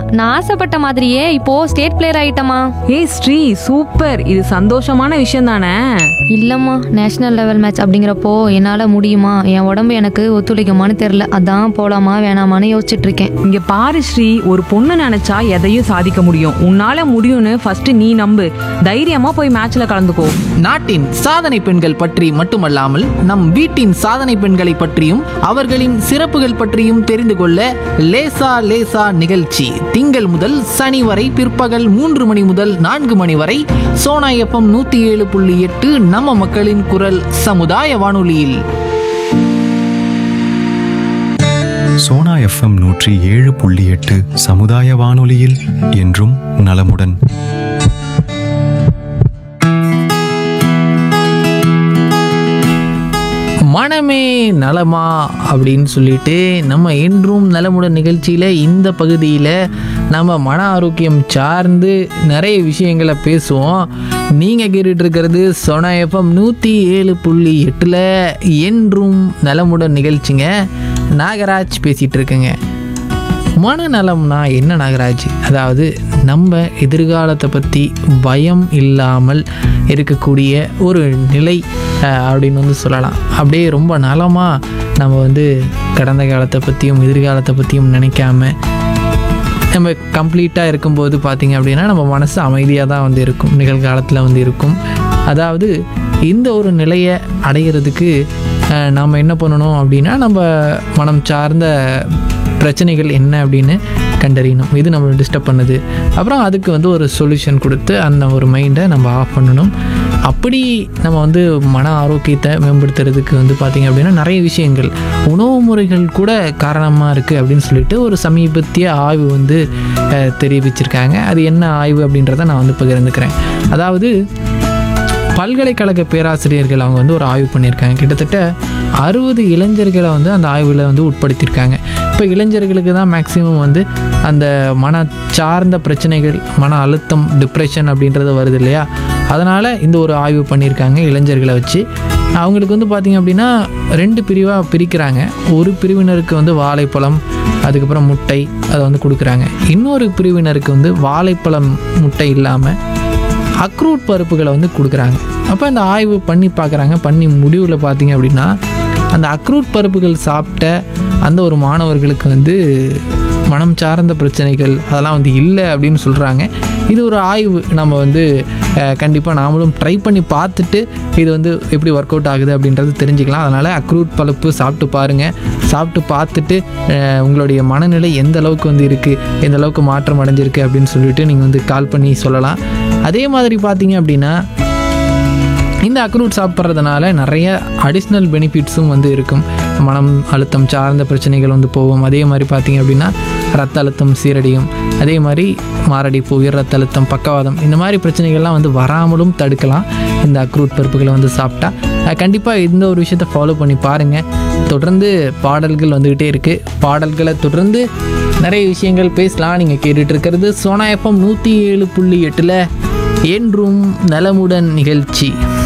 நான் ஆசைப்பட்ட மாதிரியே இப்போ ஸ்டேட் பிளேயர் ஆயிட்டமா ஏய் ஸ்ரீ சூப்பர் இது சந்தோஷமான விஷயம் தானே இல்லம்மா நேஷனல் லெவல் மேட்ச் அப்படிங்கிறப்போ என்னால முடியுமா என் உடம்பு எனக்கு ஒத்துழைக்குமான்னு தெரியல அதான் போலாமா வேணாமான்னு யோசிச்சுட்டு இருக்கேன் இங்க பாரு ஸ்ரீ ஒரு பொண்ணு நினைச்சா எதையும் சாதிக்க முடியும் உன்னால முடியும்னு ஃபர்ஸ்ட் நீ நம்பு தைரியமா போய் மேட்ச்ல கலந்துக்கோ நாட்டின் சாதனை பெண்கள் பற்றி மட்டுமல்லாமல் நம் வீட்டின் சாதனை பெண்களை பற்றியும் அவர்களின் சிறப்புகள் பற்றியும் தெரிந்து கொள்ள லேசா லேசா நிகழ்ச்சி திங்கள் முதல் சனி வரை பிற்பகல் மூன்று மணி முதல் நான்கு மணி வரை சோனா எஃப்எம் நூத்தி ஏழு புள்ளி எட்டு நம்ம மக்களின் குரல் சமுதாய வானொலியில் சோனா எஃப்எம் நூற்றி ஏழு புள்ளி எட்டு சமுதாய வானொலியில் என்றும் நலமுடன் மனமே நலமா அப்படின்னு சொல்லிட்டு நம்ம என்றும் நலமுடன் நிகழ்ச்சியில் இந்த பகுதியில் நம்ம மன ஆரோக்கியம் சார்ந்து நிறைய விஷயங்களை பேசுவோம் நீங்கள் கேட்டுட்டு இருக்கிறது சொன எஃப்எம் நூற்றி ஏழு புள்ளி எட்டில் என்றும் நலமுடன் நிகழ்ச்சிங்க நாகராஜ் பேசிகிட்டு இருக்கேங்க மனநலம்னா என்ன நாகராஜ் அதாவது நம்ம எதிர்காலத்தை பற்றி பயம் இல்லாமல் இருக்கக்கூடிய ஒரு நிலை அஹ், அப்படின்னு வந்து சொல்லலாம் அப்படியே ரொம்ப நலமாக நம்ம வந்து கடந்த காலத்தை பற்றியும் எதிர்காலத்தை பற்றியும் நினைக்காம நம்ம கம்ப்ளீட்டாக இருக்கும்போது பார்த்திங்க அப்படின்னா நம்ம மனசு அமைதியாக தான் வந்து இருக்கும் நிகழ்காலத்தில் வந்து இருக்கும் அதாவது இந்த ஒரு நிலையை அடையிறதுக்கு அஹ், நாம் என்ன பண்ணணும் அப்படின்னா நம்ம மனம் சார்ந்த பிரச்சனைகள் என்ன அப்படின்னு கண்டறியணும் இது நம்மளை டிஸ்டர்ப் பண்ணுது அப்புறம் அதுக்கு வந்து ஒரு சொல்யூஷன் கொடுத்து அந்த ஒரு மைண்டை நம்ம ஆஃப் பண்ணணும் அப்படி நம்ம வந்து மன ஆரோக்கியத்தை மேம்படுத்துறதுக்கு வந்து பார்த்திங்க அப்படின்னா நிறைய விஷயங்கள் உணவு முறைகள் கூட காரணமாக இருக்குது அப்படின்னு சொல்லிட்டு ஒரு சமீபத்திய ஆய்வு வந்து அஹ், தெரிவிச்சிருக்காங்க அது என்ன ஆய்வு அப்படின்றத நான் வந்து பகிர்ந்துக்கிறேன் அதாவது பல்கலைக்கழக பேராசிரியர்கள் அவங்க வந்து ஒரு ஆய்வு பண்ணியிருக்காங்க கிட்டத்தட்ட அறுபது இளைஞர்களை வந்து அந்த ஆய்வில் வந்து உட்படுத்தியிருக்காங்க இப்போ இளைஞர்களுக்கு தான் மேக்ஸிமம் வந்து அந்த மன சார்ந்த பிரச்சனைகள் மன அழுத்தம் டிப்ரெஷன் அப்படின்றது வருது இல்லையா அதனால் இந்த ஒரு ஆய்வு பண்ணியிருக்காங்க இளைஞர்களை வச்சு அவங்களுக்கு வந்து பார்த்திங்க அப்படின்னா ரெண்டு பிரிவாக பிரிக்கிறாங்க ஒரு பிரிவினருக்கு வந்து வாழைப்பழம் அதுக்கப்புறம் முட்டை அதை வந்து கொடுக்குறாங்க இன்னொரு பிரிவினருக்கு வந்து வாழைப்பழம் முட்டை இல்லாமல் அக்ரூட் பருப்புகளை வந்து கொடுக்குறாங்க அப்போ அந்த ஆய்வு பண்ணி பார்க்குறாங்க பண்ணி முடிவில் பார்த்தீங்க அப்படின்னா அந்த அக்ரூட் பருப்புகள் சாப்பிட்ட அந்த ஒரு மாணவர்களுக்கு வந்து மனம் சார்ந்த பிரச்சனைகள் அதெல்லாம் வந்து இல்லை அப்படின்னு சொல்கிறாங்க இது ஒரு ஆய்வு நம்ம வந்து கண்டிப்பாக நாமளும் ட்ரை பண்ணி பார்த்துட்டு இது வந்து எப்படி ஒர்க் அவுட் ஆகுது அப்படின்றது தெரிஞ்சுக்கலாம் அதனால் அக்ரூட் பருப்பு சாப்பிட்டு பாருங்கள் சாப்பிட்டு பார்த்துட்டு அஹ், உங்களுடைய மனநிலை எந்த அளவுக்கு வந்து இருக்குது எந்த அளவுக்கு மாற்றம் அடைஞ்சிருக்கு அப்படின்னு சொல்லிட்டு நீங்கள் வந்து கால் பண்ணி சொல்லலாம் அதே மாதிரி பார்த்தீங்க அப்படின்னா இந்த அக்ரூட் சாப்பிட்றதுனால நிறைய அடிஷ்னல் பெனிஃபிட்ஸும் வந்து இருக்கும் மனம் அழுத்தம் சார்ந்த பிரச்சனைகள் வந்து போகும் அதே மாதிரி பார்த்தீங்க அப்படின்னா ரத்த அழுத்தம் சீரடியும் அதே மாதிரி மாரடைப்பு உயர் ரத்த அழுத்தம் பக்கவாதம் இந்த மாதிரி பிரச்சனைகள்லாம் வந்து வராமலும் தடுக்கலாம் இந்த அக்ரூட் பருப்புகளை வந்து சாப்பிட்டா கண்டிப்பாக இந்த ஒரு விஷயத்தை ஃபாலோ பண்ணி பாருங்கள் தொடர்ந்து பாடல்கள் வந்துக்கிட்டே இருக்குது பாடல்களை தொடர்ந்து நிறைய விஷயங்கள் பேசலாம் நீங்கள் கேட்டுட்டு இருக்கிறது சோனா எஃப்எம் நூற்றி ஏழு புள்ளி எட்டில் என்றும் நலமுடன் நிகழ்ச்சி